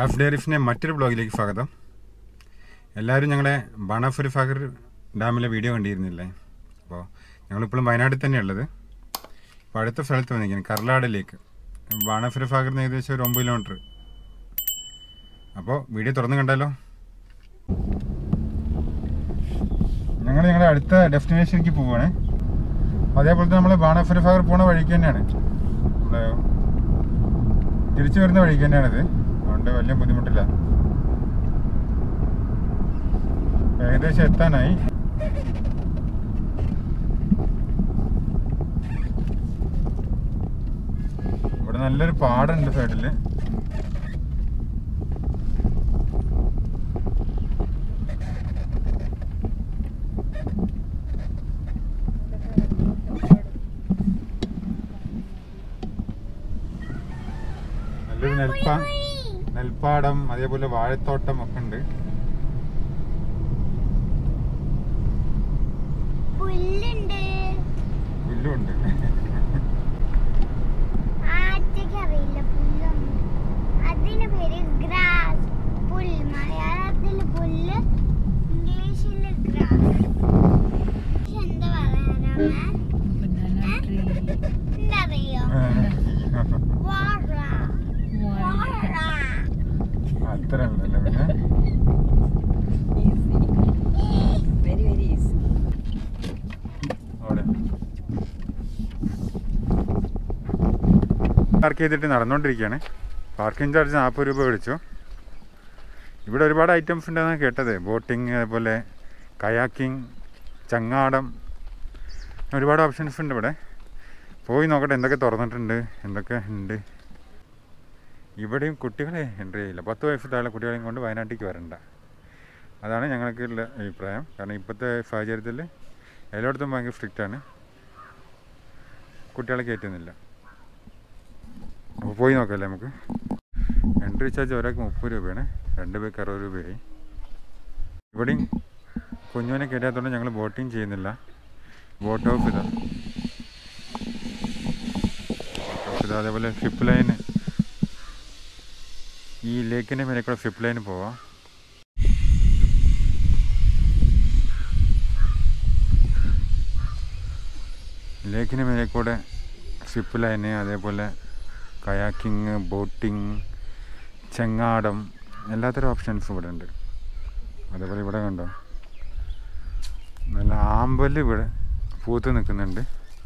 Raf ഡെയറിഫിൻ്റെ മറ്റൊരു ബ്ലോഗിലേക്ക് സ്വാഗതം എല്ലാവരും ഞങ്ങളെ ബാണാഫുരി ഫാഗർ ഡാമിലെ വീഡിയോ കണ്ടിരുന്നില്ലേ അപ്പോൾ ഞങ്ങളിപ്പോഴും വയനാട്ടിൽ തന്നെയുള്ളത് അപ്പോൾ അടുത്ത സ്ഥലത്ത് വന്നിരിക്കുന്നത് കർലാട് ലേക്ക് ബാണാഫുരി ഫാഗറിന് ഏകദേശം ഒരു ഒമ്പത് കിലോമീറ്റർ അപ്പോൾ വീഡിയോ തുറന്ന് കണ്ടാലോ ഞങ്ങൾ ഞങ്ങളുടെ അടുത്ത ഡെസ്റ്റിനേഷനിലേക്ക് പോവുകയാണ് അതേപോലെ തന്നെ നമ്മൾ ബാണാഫുരി ഫാഗർ പോണ വഴിക്ക് തന്നെയാണ് നമ്മുടെ തിരിച്ചു വരുന്ന വഴിക്ക് തന്നെയാണിത് അതുകൊണ്ട് വലിയ ബുദ്ധിമുട്ടില്ല ഏകദേശം എത്താനായി ഇവിടെ നല്ലൊരു പാടുണ്ട് സൈഡില് നല്ലൊരു നെൽപ്പാ നെൽപ്പാടം അതേപോലെ വാഴത്തോട്ടം ഒക്കെ ഉണ്ട് പുല്ലുണ്ട് പുല്ലുണ്ട് ആറ്റയ്ക്ക് അറിയില്ല പുല്ലുണ്ട് അതിന് പേര് ഗ്രാസ് പുൽ മലയാളത്തിൽ പുല്ല് ഇംഗ്ലീഷിൽ ഗ്രാസ് എന്താ പറയാനാ എന്തറിയോ വാഴ വാഴ അത്ര ഉണ്ടല്ലേ പിന്നെ വെരി വെരി ഈസി അവിടെ പാർക്ക് ചെയ്തിട്ട് നടന്നുകൊണ്ടിരിക്കുകയാണ് പാർക്കിംഗ് ചാർജ് നാൽപ്പത് രൂപ വിളിച്ചു ഇവിടെ ഒരുപാട് ഐറ്റംസ് ഉണ്ടെന്നാണ് കേട്ടത് ബോട്ടിങ് അതുപോലെ കയാക്കിംഗ് ചങ്ങാടം ഒരുപാട് ഓപ്ഷൻസ് ഉണ്ട് ഇവിടെ പോയി നോക്കട്ടെ എന്തൊക്കെ തുറന്നിട്ടുണ്ട് എന്തൊക്കെ ഉണ്ട് ഇവിടെയും കുട്ടികളെ എൻട്രി ചെയ്യില്ല പത്ത് വയസ്സ് താഴെ കുട്ടികളെയും കൊണ്ട് വയനാട്ടിലേക്ക് വരണ്ട അതാണ് ഞങ്ങൾക്കുള്ള അഭിപ്രായം കാരണം ഇപ്പോഴത്തെ സാഹചര്യത്തിൽ എല്ലായിടത്തും ഭയങ്കര സ്ട്രിക്റ്റ് ആണ് കുട്ടികളെ കയറ്റുന്നില്ല അപ്പോൾ പോയി നോക്കാമല്ലേ നമുക്ക് എൻട്രി ചാർജ് ഒരാൾക്ക് മുപ്പത് രൂപയാണ് രണ്ട് പേർക്ക് അറുപത് രൂപയായി ഇവിടെയും കുഞ്ഞുവിനെ കയറ്റാത്തതുകൊണ്ട് ഞങ്ങൾ ബോട്ടിങ് ചെയ്യുന്നില്ല ബോട്ട് ഹൗസ് ഇതാ ബോട്ട് ഹൗസ് ഇതാ അതേപോലെ ഷിപ്പ് ലൈന് ഈ ലേക്കിൻ്റെ മേലെ കൂടെ ഷിപ്പ് ലൈന് പോവാം ലേക്കിന് മേലെ കൂടെ ഷിപ്പ് ലൈന് അതേപോലെ കയാക്കിങ് ബോട്ടിങ് ചെങ്ങാടം എല്ലാത്തരം ഓപ്ഷൻസും ഇവിടെ ഉണ്ട് അതേപോലെ ഇവിടെ കണ്ടോ നല്ല ആമ്പൽ ഇവിടെ പൂത്ത് നിൽക്കുന്നുണ്ട്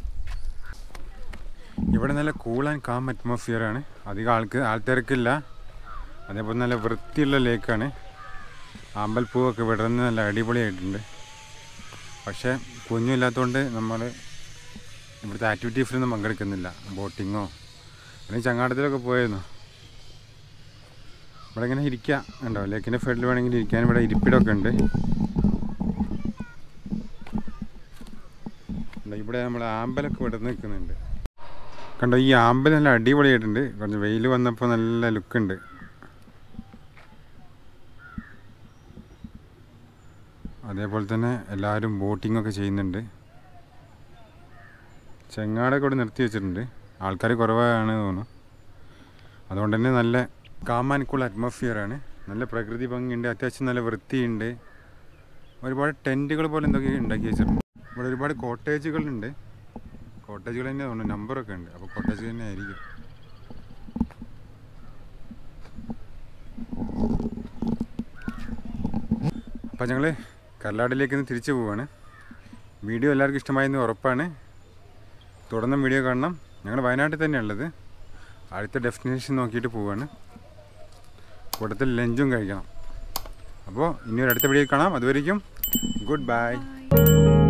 ഇവിടെ നല്ല കൂൾ ആൻഡ് കാം അറ്റ്മോസ്ഫിയർ ആണ് അധികം ആൾക്ക് ആൾത്തിരക്കില്ല അതേപോലെ നല്ല വൃത്തിയുള്ള ലേക്കാണ് ആമ്പൽപ്പൂവൊക്കെ വിടർന്ന് നല്ല അടിപൊളിയായിട്ടുണ്ട് പക്ഷേ കുഞ്ഞില്ലാത്തതുകൊണ്ട് നമ്മൾ ഇവിടുത്തെ ആക്ടിവിറ്റീസിലൊന്നും പങ്കെടുക്കുന്നില്ല ബോട്ടിങ്ങോ അല്ലെങ്കിൽ ചങ്ങാടത്തിലൊക്കെ പോയിരുന്നു ഇവിടെ ഇങ്ങനെ ഇരിക്കാം ഉണ്ടോ ലേക്കിൻ്റെ സൈഡിൽ വേണമെങ്കിൽ ഇരിക്കാൻ ഇവിടെ ഇരിപ്പിടമൊക്കെ ഉണ്ട് ഉണ്ടോ, ഇവിടെ നമ്മൾ ആമ്പലൊക്കെ ഇവിടെ നിൽക്കുന്നുണ്ട് കണ്ടോ ഈ ആമ്പൽ നല്ല അടിപൊളിയായിട്ടുണ്ട് കുറച്ച് വെയിൽ വന്നപ്പോൾ നല്ല ലുക്കുണ്ട് അതേപോലെ തന്നെ എല്ലാവരും ബോട്ടിംഗ് ഒക്കെ ചെയ്യുന്നുണ്ട് ചെങ്ങാടൊക്കെ ഇവിടെ നിർത്തി വെച്ചിട്ടുണ്ട് ആൾക്കാർ കുറവാണ് തോന്നുന്നു അതുകൊണ്ട് തന്നെ നല്ല കാമാനിക്കുള്ള അറ്റ്മോസ്ഫിയറാണ് നല്ല പ്രകൃതി ഭംഗിയുണ്ട് അത്യാവശ്യം നല്ല വൃത്തിയുണ്ട് ഒരുപാട് ടെൻറ്റുകൾ പോലെ എന്തൊക്കെ ഉണ്ടാക്കി വെച്ചിട്ടുണ്ട് ഇവിടെ ഒരുപാട് കോട്ടേജുകളുണ്ട് കോട്ടേജുകൾ തന്നെ തോന്നുന്നു നമ്പറൊക്കെ ഉണ്ട് അപ്പോൾ കോട്ടേജ് തന്നെ ആയിരിക്കും അപ്പോൾ ഞങ്ങൾ കർലാടിലേക്ക് നിന്ന് തിരിച്ചു പോവാണ് വീഡിയോ എല്ലാവർക്കും ഇഷ്ടമായെന്ന് ഉറപ്പാണ് തുടർന്നും വീഡിയോ കാണണം ഞങ്ങൾ വയനാട്ടിൽ തന്നെയുള്ളത് അടുത്ത ഡെസ്റ്റിനേഷൻ നോക്കിയിട്ട് പോവാണ് കൂട്ടത്തിൽ ലഞ്ചും കഴിക്കണം അപ്പോൾ ഇനി ഒരു അടുത്ത വീഡിയോ കാണാം അതുവരേക്കും ഗുഡ് ബൈ Bye.